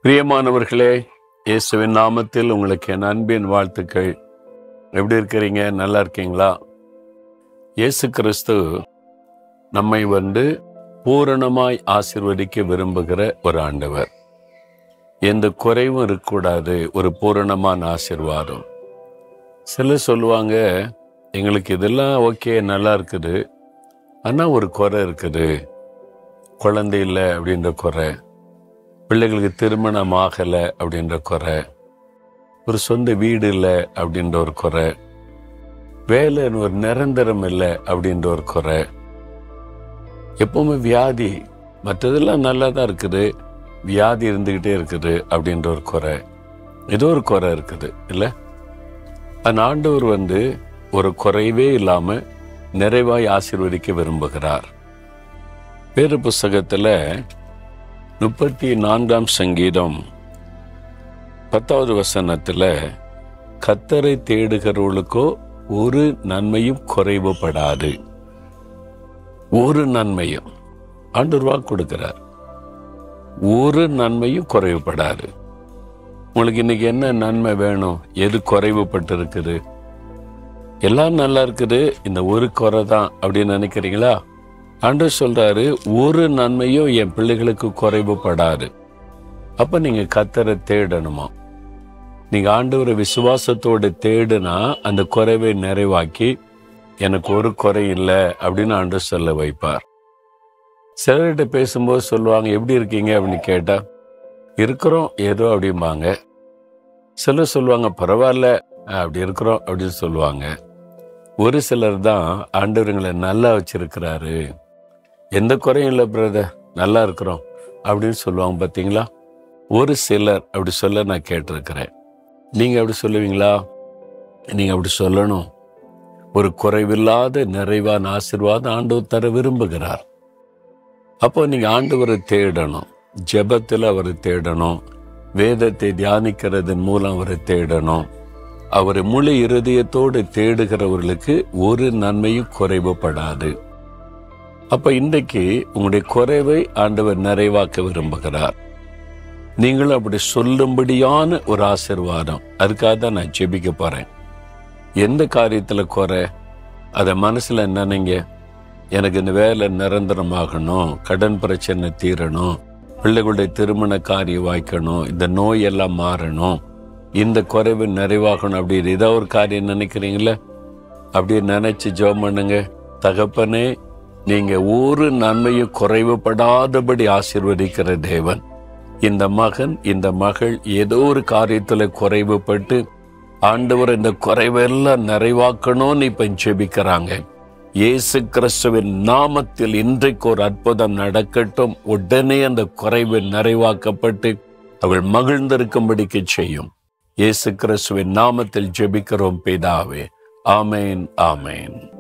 பிரியமானவர்களே இயேசுவின் நாமத்தில் உங்களுக்கு என் அன்பின் வாழ்த்துக்கள் எப்படி இருக்கிறீங்க நல்லா இருக்கீங்களா இயேசு கிறிஸ்து நம்மை வந்து பூரணமாய் ஆசீர்வதிக்க விரும்புகிற ஒரு ஆண்டவர் எந்த குறைவும் இருக்கக்கூடாது ஒரு பூரணமான ஆசீர்வாதம் சிலர் சொல்லுவாங்க எங்களுக்கு இதெல்லாம் ஓகே நல்லா இருக்குது ஆனால் ஒரு குறை இருக்குது குழந்தை இல்லை அப்படின்ற குறை பிள்ளைகளுக்கு திருமணம் ஆகலை அப்படின்ற குறை ஒரு சொந்த வீடு இல்லை அப்படின்ற ஒரு குறை வேலை ஒரு நிரந்தரம் இல்லை அப்படின்ற ஒரு குறை எப்பவுமே வியாதி மற்றதெல்லாம் நல்லா தான் இருக்குது வியாதி இருந்துக்கிட்டே இருக்குது அப்படின்ற ஒரு குறை ஏதோ ஒரு குறை இருக்குது இல்லை அந்த ஆண்டவர் வந்து ஒரு குறைவே இல்லாம நிறைவாய் ஆசீர்வதிக்க விரும்புகிறார் வேறு புஸ்தகத்துல முப்பத்தி நான்காம் சங்கீதம் பத்தாவது வசனத்துல கத்தரை தேடுகிறவர்களுக்கோ ஒரு நன்மையும் குறைவுபடாது ஒரு நன்மையும் ஆண்டவர் வாக்கு கொடுக்கிறார் ஒரு நன்மையும் குறைவுபடாது உங்களுக்கு இன்னைக்கு என்ன நன்மை வேணும் எது குறைவுபட்டு இருக்குது எல்லாம் நல்லா இருக்குது இந்த ஒரு குறை தான் அப்படின்னு நினைக்கிறீங்களா ஆண்டவர் சொல்றாரு ஒரு நன்மையும் என் பிள்ளைகளுக்கு குறைவுபடாது அப்ப நீங்க கத்தரை தேடணுமா நீங்க ஆண்டவரை விசுவாசத்தோட தேடுனா அந்த குறைவை நிறைவாக்கி எனக்கு ஒரு குறை இல்லை அப்படின்னு ஆண்டவர் சொல்ல வைப்பார் சிலர்கிட்ட பேசும்போது சொல்லுவாங்க எப்படி இருக்கீங்க அப்படின்னு கேட்டா இருக்கிறோம் ஏதோ அப்படிம்பாங்க சிலர் சொல்லுவாங்க பரவாயில்ல அப்படி இருக்கிறோம் அப்படின்னு சொல்லுவாங்க ஒரு சிலர் தான் ஆண்டவருங்களை நல்லா வச்சிருக்கிறாரு எந்த குறையும் இல்லை பிரதர் நல்லா இருக்கிறோம் அப்படின்னு சொல்லுவாங்க பார்த்தீங்களா ஒரு சிலர் அப்படி சொல்ல நான் கேட்டிருக்கிறேன் நீங்கள் அப்படி சொல்லுவீங்களா நீங்கள் அப்படி சொல்லணும் ஒரு குறைவில்லாத நிறைவான ஆசீர்வாதம் ஆண்டவர் தர விரும்புகிறார் அப்போ நீங்கள் ஆண்டவரை தேடணும் ஜெபத்தில் அவரை தேடணும் வேதத்தை தியானிக்கிறதன் மூலம் அவரை தேடணும் அவரை முழு இருதயத்தோடு தேடுகிறவர்களுக்கு ஒரு நன்மையும் குறைவுபடாது அப்ப இன்றைக்கு உங்களுடைய குறைவை ஆண்டவர் நிறைவாக்க விரும்புகிறார் நீங்களும் அப்படி சொல்லும்படியான ஒரு ஆசிர்வாதம் அதுக்காக தான் நான் ஜெபிக்க போறேன் எந்த காரியத்துல குறை அதை மனசுல நினைங்க எனக்கு இந்த வேலை நிரந்தரமாகணும் கடன் பிரச்சனை தீரணும் பிள்ளைகளுடைய திருமண காரியம் வாய்க்கணும் இந்த நோய் எல்லாம் மாறணும் இந்த குறைவு நிறைவாகணும் அப்படின்னு ஏதோ ஒரு காரியம் நினைக்கிறீங்களே அப்படியே நினைச்சு ஜெபம் பண்ணுங்க தகப்பனே நீங்க ஒரு நன்மையும் குறைவுபடாதபடி ஆசீர்வதிக்கிற தேவன் இந்த மகன் இந்த மகள் ஏதோ ஒரு காரியத்துல குறைவுபட்டு ஆண்டவர் இந்த குறைவெல்லாம் நிறைவாக்கணும்னு இப்ப ஜெபிக்கிறாங்க இயேசு கிறிஸ்துவின் நாமத்தில் இன்றைக்கு ஒரு அற்புதம் நடக்கட்டும் உடனே அந்த குறைவு நிறைவாக்கப்பட்டு அவள் மகிழ்ந்திருக்கும்படிக்கு செய்யும் இயேசு கிறிஸ்துவின் நாமத்தில் ஜெபிக்கிறோம் பிதாவே ஆமேன் ஆமேன்